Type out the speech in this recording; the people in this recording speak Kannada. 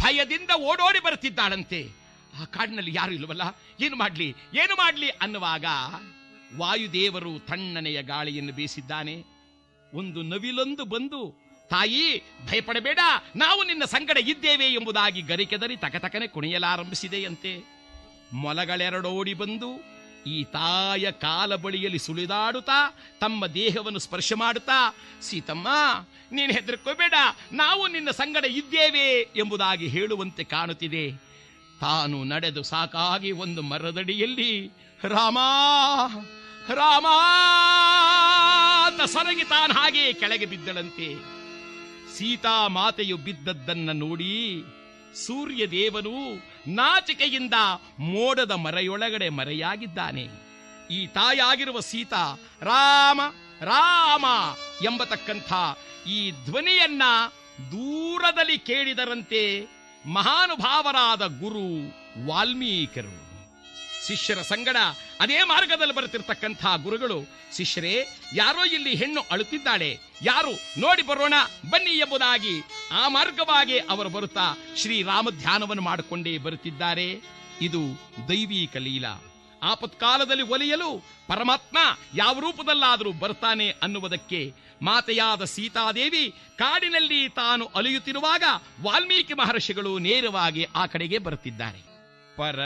ಭಯದಿಂದ ಓಡೋಡಿ ಬರುತ್ತಿದ್ದಾಳಂತೆ ಆ ಕಾಡಿನಲ್ಲಿ ಯಾರು ಇಲ್ವಲ್ಲ ಏನು ಮಾಡ್ಲಿ ಏನು ಮಾಡ್ಲಿ ಅನ್ನುವಾಗ ವಾಯುದೇವರು ತಣ್ಣನೆಯ ಗಾಳಿಯನ್ನು ಬೀಸಿದ್ದಾನೆ ಒಂದು ನವಿಲೊಂದು ಬಂದು ತಾಯಿ ಭಯಪಡಬೇಡ ನಾವು ನಿನ್ನ ಸಂಗಡ ಇದ್ದೇವೆ ಎಂಬುದಾಗಿ ಗರಿಕೆದರಿ ತಕತಕನೆ ಕುಣಿಯಲಾರಂಭಿಸಿದೆಯಂತೆ ಮೊಲಗಳೆರಡೋಡಿ ಬಂದು ಈ ತಾಯ ಕಾಲ ಬಳಿಯಲ್ಲಿ ಸುಳಿದಾಡುತ್ತಾ ತಮ್ಮ ದೇಹವನ್ನು ಸ್ಪರ್ಶ ಮಾಡುತ್ತಾ ಸೀತಮ್ಮ ನೀನು ಹೆದರ್ಕೋಬೇಡ ನಾವು ನಿನ್ನ ಸಂಗಡ ಇದ್ದೇವೆ ಎಂಬುದಾಗಿ ಹೇಳುವಂತೆ ಕಾಣುತ್ತಿದೆ ತಾನು ನಡೆದು ಸಾಕಾಗಿ ಒಂದು ಮರದಡಿಯಲ್ಲಿ ರಾಮ ರಾಮ ಅಂತ ಸೊರಗಿ ತಾನು ಹಾಗೆ ಕೆಳಗೆ ಬಿದ್ದಳಂತೆ ಸೀತಾ ಮಾತೆಯು ಬಿದ್ದದ್ದನ್ನ ನೋಡಿ ಸೂರ್ಯ ದೇವನು ನಾಚಿಕೆಯಿಂದ ಮೋಡದ ಮರೆಯೊಳಗಡೆ ಮರೆಯಾಗಿದ್ದಾನೆ ಈ ತಾಯಾಗಿರುವ ಸೀತಾ ರಾಮ ರಾಮ ಎಂಬತಕ್ಕಂಥ ಈ ಧ್ವನಿಯನ್ನ ದೂರದಲ್ಲಿ ಕೇಳಿದರಂತೆ ಮಹಾನುಭಾವರಾದ ಗುರು ವಾಲ್ಮೀಕರು ಶಿಷ್ಯರ ಸಂಗಡ ಅದೇ ಮಾರ್ಗದಲ್ಲಿ ಬರುತ್ತಿರ್ತಕ್ಕಂಥ ಗುರುಗಳು ಶಿಷ್ಯರೇ ಯಾರೋ ಇಲ್ಲಿ ಹೆಣ್ಣು ಅಳುತ್ತಿದ್ದಾಳೆ ಯಾರು ನೋಡಿ ಬರೋಣ ಬನ್ನಿ ಎಂಬುದಾಗಿ ಆ ಮಾರ್ಗವಾಗಿ ಅವರು ಬರುತ್ತಾ ಶ್ರೀರಾಮ ಧ್ಯಾನವನ್ನು ಮಾಡಿಕೊಂಡೇ ಬರುತ್ತಿದ್ದಾರೆ ಇದು ದೈವೀಕ ಲೀಲಾ ಆಪತ್ಕಾಲದಲ್ಲಿ ಒಲಿಯಲು ಪರಮಾತ್ಮ ಯಾವ ರೂಪದಲ್ಲಾದರೂ ಬರ್ತಾನೆ ಅನ್ನುವುದಕ್ಕೆ ಮಾತೆಯಾದ ಸೀತಾದೇವಿ ಕಾಡಿನಲ್ಲಿ ತಾನು ಅಲಿಯುತ್ತಿರುವಾಗ ವಾಲ್ಮೀಕಿ ಮಹರ್ಷಿಗಳು ನೇರವಾಗಿ ಆ ಕಡೆಗೆ ಬರುತ್ತಿದ್ದಾರೆ ಪರ